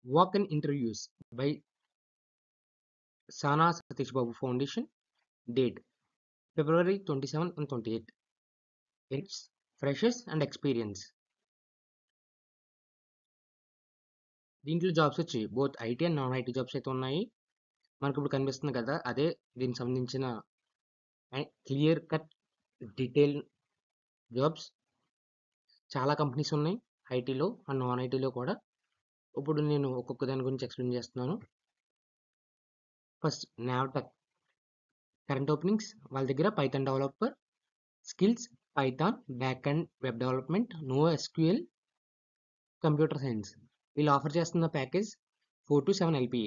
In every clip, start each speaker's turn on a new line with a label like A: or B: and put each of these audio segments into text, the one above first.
A: Walk-in interviews by Sana Satish Babu Foundation. Date February 27 and 28. It's freshers and experience. దీంట్లో jobs వచ్చి both IT and non IT jobs అయితే ఉన్నాయి మనకు ఇప్పుడు కనిపిస్తుంది కదా అదే దీనికి సంబంధించిన క్లియర్ కట్ డీటెయిల్ జాబ్స్ చాలా కంపెనీస్ ఉన్నాయి ఐటీలో అండ్ నాన్ ఐటీలో కూడా ఇప్పుడు నేను ఒక్కొక్క దాని గురించి ఎక్స్ప్లెయిన్ చేస్తున్నాను ఫస్ట్ నావటెక్ కరెంట్ ఓపెనింగ్స్ వాళ్ళ దగ్గర Python developer skills Python back and web development no SQL computer science వీళ్ళు ఆఫర్ చేస్తున్న package four to seven LPA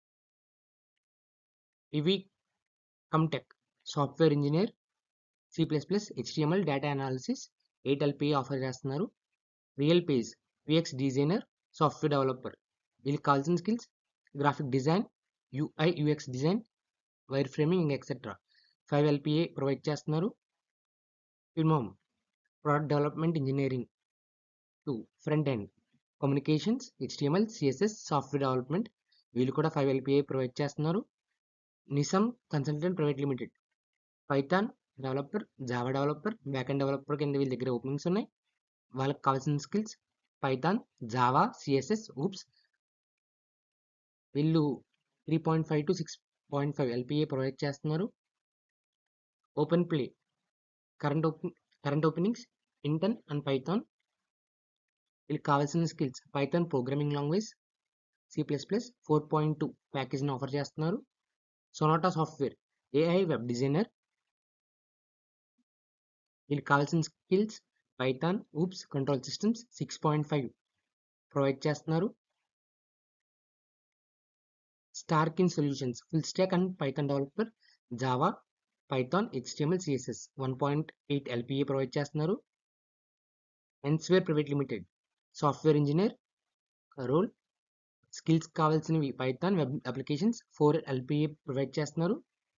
A: ఇవి Comtech software engineer C plus plus HTML data analysis eight LPA offer చేస్తున్నారు RealPage VX designer software developer వీళ్ళకి కావాల్సిన skills graphic design UI UX design wireframing etcetera five LPA provide చేస్తున్నారు ఫిల్మోమ్ product development engineering to front end communications HTML CSS software development వీళ్ళు కూడా five LPA provide చేస్తున్నారు Nisum consultant private limited Python developer Java developer backend developer కింద వీళ్ళ దగ్గర openings ఉన్నాయి వాళ్ళకి కావాల్సిన skills Python Java CSS OOPs వీళ్ళు three point five to six point five LPA provide చేస్తున్నారు open play current open current openings intern and Python వీళ్ళకి కావాల్సిన skills Python programming language C plus plus four point two ప్యాకేజ్ని offer చేస్తున్నారు Sonata software AI web designer వీళ్ళకి కావాల్సిన skills Python OOPs control systems six point five provide చేస్తున్నారు Starkin solutions full stack and Python developer Java Python HTML CSS one point eight LPA provide చేస్తున్నారు Ensware private limited software engineer role skills కావాల్సినవి Python web applications four LPA provide చేస్తున్నారు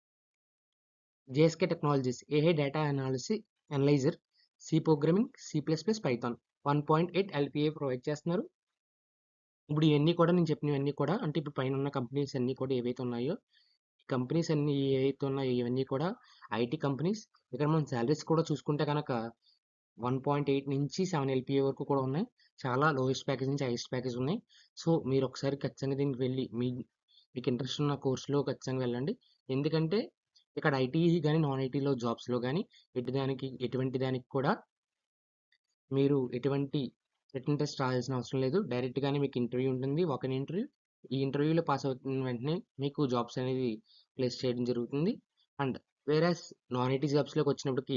A: JSK technologies AI data analysis analyser C programming C plus plus Python one point eight LPA provide చేస్తున్నారు ఇప్పుడు ఇవన్నీ కూడా నేను చెప్పినవన్నీ కూడా అంటే ఇప్పుడు పైన ఉన్న కంపెనీస్ అన్నీ కూడా ఏవైతే ఉన్నాయో ఈ కంపెనీస్ అన్ని ఏవైతే ఉన్నాయో ఇవన్నీ కూడా ఐటీ కంపెనీస్ ఇక్కడ మనం శాలరీస్ కూడా చూసుకుంటే కనుక వన్ పాయింట్ ఎయిట్ నుంచి సెవెన్ ఎల్పిఏ వరకు కూడా ఉన్నాయి చాలా లోయెస్ట్ ప్యాకేజ్ నుంచి హైయెస్ట్ ప్యాకేజ్ ఉన్నాయి సో మీరు ఒకసారి ఖచ్చితంగా దీనికి వెళ్ళి మీ మీకు ఇంట్రెస్ట్ ఉన్న కోర్సులో ఖచ్చితంగా వెళ్ళండి ఎందుకంటే ఇక్కడ ఐటీ కానీ నాన్ ఐటీలో జాబ్స్లో కానీ ఎటు దానికి ఎటువంటి దానికి కూడా మీరు ఎటువంటి రిటర్న్ టెస్ట్ రాయాల్సిన అవసరం లేదు డైరెక్ట్గానే మీకు ఇంటర్వ్యూ ఉంటుంది ఒక ఇంటర్వ్యూ ఈ ఇంటర్వ్యూలో పాస్ అవుతున్న వెంటనే మీకు జాబ్స్ అనేది ప్లేస్ చేయడం జరుగుతుంది అండ్ వేరే నాన్ ఐటీ జాబ్స్లోకి వచ్చినప్పటికి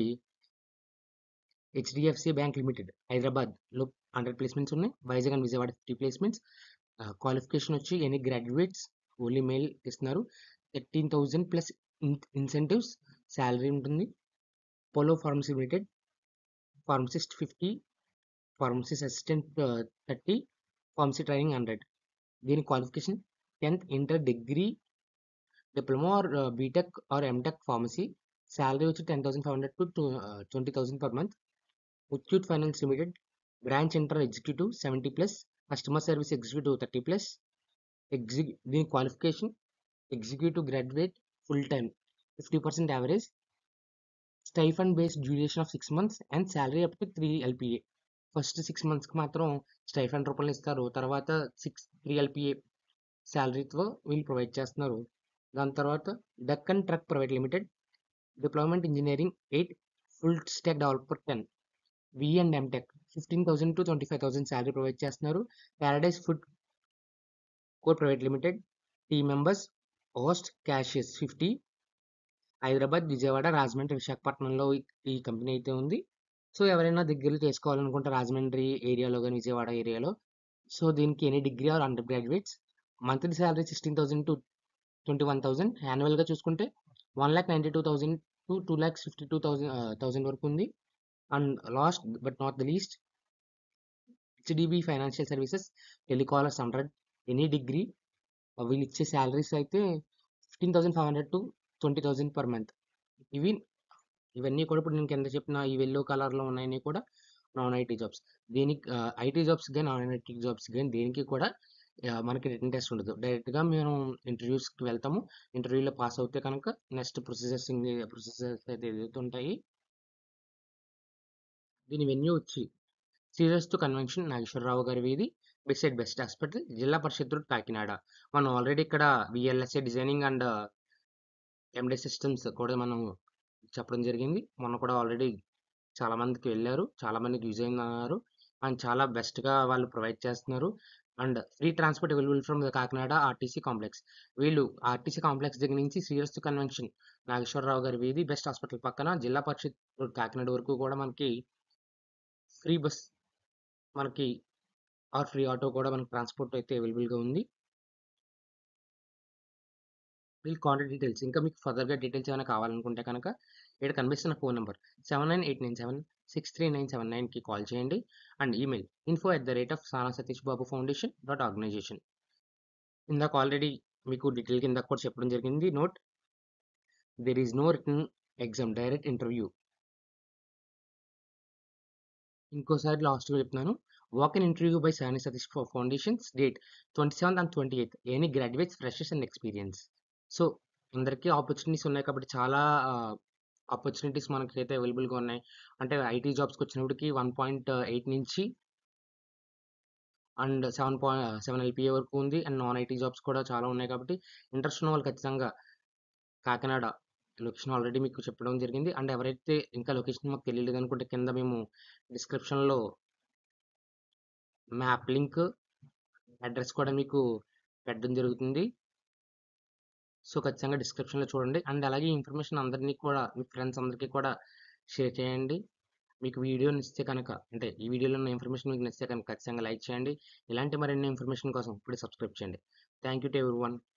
A: హెచ్డిఎఫ్సి బ్యాంక్ లిమిటెడ్ హైదరాబాద్లో హండ్రెడ్ ప్లేస్మెంట్స్ ఉన్నాయి Vizag and Vijayawada fifty placements qualification వచ్చి ఎనీ గ్రాడ్యుయేట్స్ ఓన్లీ మెయిల్ ఇస్తున్నారు thirteen thousand plus incentives salary ఉంటుంది Polo pharmacy limited pharmacist fifty pharmacist assistant thirty pharmacy training hundred దీని qualification tenth inter degree diploma or BTech or MTech pharmacy salary వచ్చి ten thousand five hundred to twenty thousand per month Muthoot finance limited branch inter executive seventy plus customer service executive thirty plus ఎగ్జి దీని qualification executive graduate full time fifty percent average stipend based duration of six months and salary up to three LPA first six మంత్స్కి మాత్రం stipend రూపాయలు ఇస్తారు తర్వాత six three LPA శాలరీతో వీళ్ళు provide చేస్తున్నారు దాని తర్వాత Deccan truck private limited deployment engineering eight full stack developer ten V and MTech fifteen thousand to twenty five thousand salary provide చేస్తున్నారు paradise food court private limited team members host cashiers fifty Hyderabad Vijayawada Rajahmundry విశాఖపట్నంలో ఈ company అయితే ఉంది so ఎవరైనా దగ్గరలో చేసుకోవాలనుకుంటే రాజమండ్రి ఏరియాలో కానీ విజయవాడ ఏరియాలో సో దీనికి any degree or undergraduates monthly salary sixteen thousand to twenty one thousand యాన్యువల్గా చూసుకుంటే one lakh ninety two thousand to two lakhs fifty two thousand thousand వరకు ఉంది and last but not the least HDB financial services telecallers hundred any degree వీళ్ళు ఇచ్చే salaries అయితే fifteen thousand five hundred to twenty thousand per month ఇవి ఇవన్నీ కూడా ఇప్పుడు నేను కింద చెప్పిన ఈ వెల్లో కలర్లో ఉన్నాయని కూడా నాన్ ఐటీ జాబ్స్ దీనికి ఐటీ జాబ్స్ కానీ నాన్ ఐటీ జాబ్స్ కానీ దేనికి కూడా యాహ్! మనకి రిటన్ టెస్ట్ ఉండదు. డైరెక్ట్‌గా మేము ఇంటర్‌వ్యూస్‌కి వెళ్తాము. ఇంటర్‌వ్యూలో పాస్ అవుతే కనుక నెక్స్ట్ ప్రొసీజర్సింగ్ ప్రొసీజర్స్ అయితే ఏదైతే ఉంటాయి దీని వెన్యూ వచ్చి శ్రీరస్తు కన్వెన్షన్ నాగేశ్వరరావు గారి వీధి, బిసైడ్ బెస్ట్ హాస్పిటల్, జిల్లా పరిషత్ రోడ్, కాకినాడ. మనం ఆల్రెడీ ఇక్కడ VLSA designing and MD systems కూడా మనం చెప్పడం జరిగింది. మొన్న కూడా ఆల్రెడీ చాలా మందికి వెళ్లారు. చాలా మందికి యూజ్ అయిందన్నారు. అండ్ చాలా బెస్ట్‌గా వాళ్ళు ప్రొవైడ్ చేస్తున్నారు. And free transport available from Kakinada RTC complex. వీళ్ళు ఆర్టీసీ కాంప్లెక్స్ దగ్గర నుంచి శ్రీరస్తు కన్వెన్షన్ నాగేశ్వరరావు గారి వీధి, బెస్ట్ హాస్పిటల్ పక్కన జిల్లా పరిషత్ రోడ్, కాకినాడ వరకు కూడా మనకి ఫ్రీ బస్ మనకి ఆర్ ఫ్రీ ఆటో కూడా మనకి ట్రాన్స్‌పోర్ట్ అయితే అవైలబుల్‌గా ఉంది. వీళ్ళ కాంటాక్ట్ డీటెయిల్స్ ఇంకా మీకు ఫర్దర్‌గా డీటెయిల్స్ ఏమైనా కావాలనుకుంటే కనుక ఇక్కడ కనిపిస్తున్న ఫోన్ నంబర్ 7989763979కి కాల్ చేయండి. And email info at the rate of Sana Satish Babu foundation dot organisation. ఇందాక ఆల్రెడీ మీకు డీటెయిల్‌గా ఇందాక కూడా చెప్పడం జరిగింది. Note there is no written exam direct interview. ఇంకోసారి లాస్ట్‌గా చెప్తున్నాను. Walk in interview by Sani Satish ఫౌ ఫౌండేషన్స్ డేట్ 27థ్ అండ్ 28థ్ any graduates, freshers and experience. So, అందరికీ ఆపర్చునిటీస్ ఉన్నాయి కాబట్టి చాలా ఆహ్, ఆపర్చునిటీస్ మనకైతే అవైలబుల్‌గా ఉన్నాయి. అంటే ఐటీ జాబ్స్‌కొచ్చినప్పటికి 1.8 నుంచి అండ్ 7 పా 7 ఎల్‌పీఏ వరకు ఉంది. అండ్ నాన్ ఐటీ జాబ్స్ కూడా చాలా ఉన్నాయి కాబట్టి ఇంట్రెస్ట్ ఉన్న వాళ్ళు ఖచ్చితంగా కాకినాడ లొకేషన్ ఆల్రెడీ మీకు చెప్పడం జరిగింది. అండ్ ఎవరైతే ఇంకా లొకేషన్ మాకు తెలియలేదనుకుంటే కింద మేము డిస్క్రిప్షన్‌లో మ్యాప్ లింక్, అడ్రెస్ కూడా మీకు పెట్టడం జరుగుతుంది. సో, ఖచ్చితంగా డిస్క్రిప్షన్‌లో చూడండి. అండ్ అలాగే ఈ ఇన్ఫర్మేషన్ అందరిని కూడా మీ ఫ్రెండ్స్ అందరికీ కూడా షేర్ చేయండి. మీకు వీడియో నచ్చితే కనుక అంటే ఈ వీడియోలో ఉన్న ఇన్ఫర్మేషన్ మీకు నచ్చితే కనుక ఖచ్చితంగా లైక్ చేయండి. ఇలాంటి మరిన్ని ఇన్ఫర్మేషన్ కోసం ఇప్పుడే సబ్స్క్రైబ్ చేయండి. Thank you to everyone.